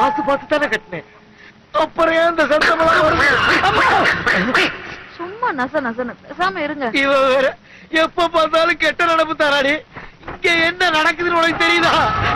காசு பார்த்து தானே கட்டினேன் அப்புறம் ஏன் இந்த சத்தமெல்லாம் வருது அம்மா! சும்மா நச நசன்னு பேசாம இருங்க இவ வேற எப்ப பார்த்தாலும் கெட்ட நடப்பு தாராடி இங்க என்ன நடக்குதுன்னு உனக்கு தெரியுதா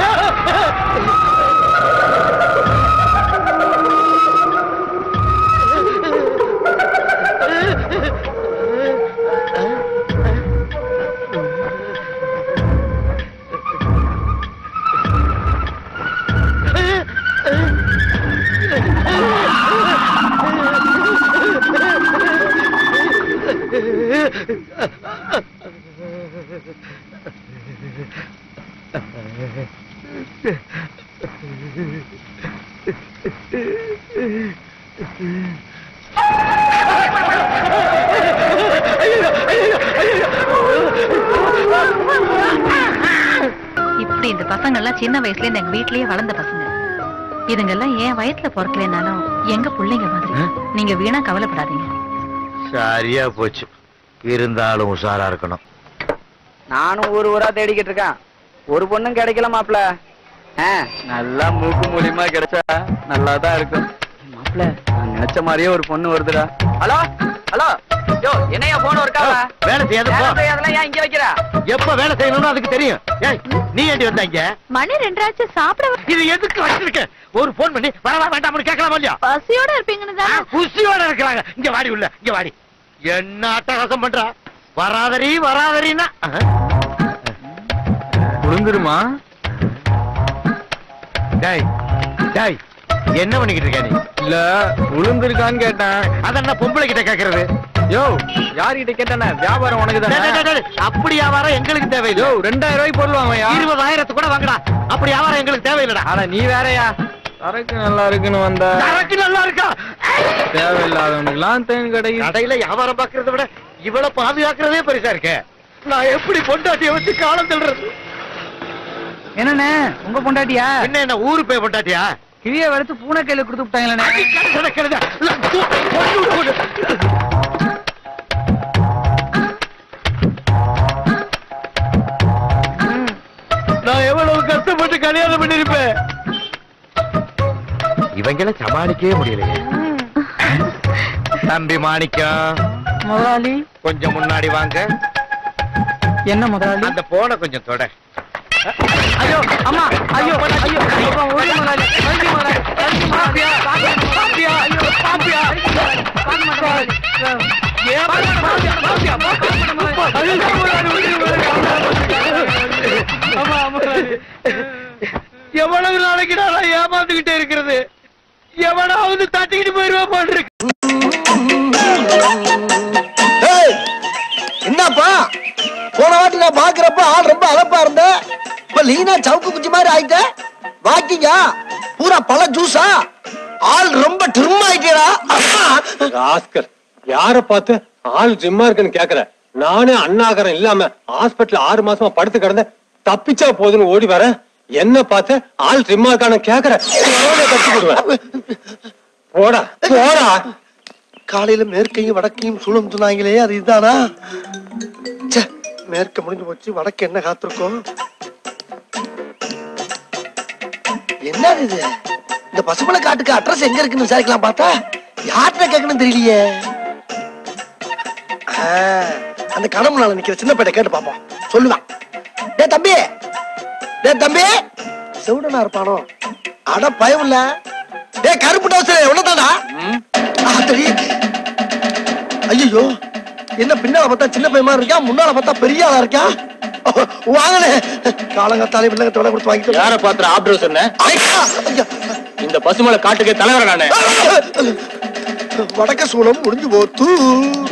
இப்படி இந்த பசங்க எல்லாம் சின்ன வயசுல இருந்து எங்க வீட்லயே வளர்ந்த பசங்க இதுங்கெல்லாம் ஏன் வயசுல பிறக்கலைனாலும் எங்க பிள்ளைங்க மாதிரி நீங்க வீணா கவலைப்படாதீங்க சரியா போச்சு இருந்தாலும் உஷாரா இருக்கணும் நானும் ஊர் ஊரா தேடிக்கிட்டு இருக்கேன் ஒரு பொண்ணும் கிடைக்கல மாப்ள ஆ, நல்லா மூக்கு மூலியமா கிடைச்சா நல்லா தான் இருக்கும் மாப்ள நான் நினைச்ச மாதிரியே ஒரு பொண்ணு வருதுடா ஹலோ ஹலோ யோ என்னையா போன் இருக்காவ வேலை செய்யாத போ. அதெல்லாம் ஏன் இங்க வைக்கிற எப்ப வேலை செய்யணும்னு அதுக்கு தெரியும் ஏய், நீ ஏண்டி வந்தாங்க மணி ரெண்டாச்சு சாப்பிட வ- இது எதுக்கு வச்சிருக்க ஒரு போன் பண்ணி வரவா வேண்டாம்னு கேட்கலாமா இல்லையா பசியோட இருப்பீங்கன்னு ஆ, தானே குஷியோட இருக்கிறாங்க இங்க வாடி உள்ள இங்க வாடி என்ன அட்டகாசம் பண்றா வராதரி வராதரின்னா விழுந்துருமா டேய் டேய் என்ன பண்ணிக்கிட்டு இருக்க நீ இல்ல விழுந்திருக்கான்னு கேட்டேன் அத என்ன பொம்பளை கிட்ட கேக்குறது யோ யார்கிட்ட கேட்டானே வியாபாரம் உனக்கு டேய், டேய், டேய், டேய், அப்படி வியாபாரம் எங்களுக்கு தேவையில்லை யோ ரெண்டாயிரம் ரூபாய்க்கு பொருள் வாங்கயா இருபதாயிரத்து கூட வாங்கடா அப்படி வியாபாரம் எங்களுக்கு தேவையில்லடா ஆனா நீ வேறயா சரக்கு நல்லா இருக்குன்னு வந்த சரக்கு நல்லா இருக்கா தேவையில்லாதவனுக்குலாம் தேன் கிடைக்குது கடையில வியாபாரம் பாக்குறத விட இவ்வளவு பாதுகாக்கிறதே பெருசா இருக்க நான் எப்படி பொண்டாட்டிய வச்சு காலம் தள்ளுறது என்னண்ணே உங்க பொண்டாட்டியா என்ன என்ன ஊரு போய் பொண்டாட்டியா கிழிய வறுத்து பூனை கையில கொடுத்து விட்டாங்களே அடி, கழுதை, கழுதை. கொண்டு விடு, கொண்டு. நான் எவ்வளவு கஷ்டப்பட்டு கல்யாணம் பண்ணிருப்பேன் இவங்கள சமாளிக்கவே முடியலையே தம்பி மாணிக்கம் முதலாளி கொஞ்சம் முன்னாடி வாங்க என்ன முதலாளி அந்த போன கொஞ்சம் தொட ஐயோ அம்மா ஐயோ ஐயோ அப்பா, ஓடி முதலாளி அழுதி முதலாளி அழுதி பாப்பியா பாப்பியா ஐயோ பாப்பியா பாக்க முதலாளி ஏன் பாப்பியா, பாப்பியா, பாப்பியா. அழுதி முதலாளி அழுதி முதலாளி அம்மா முதலாளி எவ்வளவு நாளைக்கு நான் ஏமாந்துகிட்டே இருக்கிறது எவனாவது தட்டிக்கிட்டு போயிருவா போட்டிருக்கு ஏய், என்னப்பா போன வாட்டி நான் பாக்குறப்ப ஆள் ரொம்ப அழப்பா இருந்த இப்ப லீனா சவுக்கு குச்சி மாதிரி ஆயிட்ட வாக்கிங்க பூரா பழ ஜூஸா ஆள் ரொம்ப ட்ரிம் ஆயிட்டேடா அம்மா ஆஸ்கர் யார பார்த்து ஆள் ஜிம்மா இருக்குன்னு கேக்குற நானே அண்ணாகரம் இல்லாம ஹாஸ்பிடல்ல ஆறு மாசமா படுத்து கிடந்தேன் தப்பிச்சா போதுன்னு ஓடி வர என்ன பார்த்து ஆள் ஜிம்மா இருக்கான்னு கேக்குற கட்டி போடுவேன் போடா போடா காலையில மேற்கையும் வடக்கையும் சூழம் சொன்னாங்களே அது இதுதானா ச்சே, மேற்க முடிஞ்சு போச்சு வடக்கு என்ன காத்திருக்கோம் என்ன இது இந்த பசுமலை காட்டுக்கு அட்ரஸ் எங்க இருக்குன்னு விசாரிக்கலாம் பார்த்தா யார்கிட்ட கேட்கணும் தெரியலையே ஆ, அந்த கடமுனால நிக்கிற சின்ன பையனை கேட்டு பாப்போம் சொல்லுவான் டே தம்பி டே தம்பி செவுடனா இருப்பானோ அட பயம் இல்ல டே கருப்பு டவுசர் எவ்வளவுதானா தெரியும் ஐயோ என்ன பின்னால பார்த்தா சின்ன பையன் மாதிரி இருக்கா முன்னால பார்த்தா பெரிய ஆளா இருக்கா வாங்கலே காலங்காத்தாலே வில்லங்கத்தை விலை கொடுத்து வாங்கிட்டு யார பாத்துற ஆப்டர் சொன்ன ஐயா, ஐயா. இந்த பசுமலை காட்டுக்கு தலைவர் நானே வடக்க சூளம் முடிஞ்சு போத்து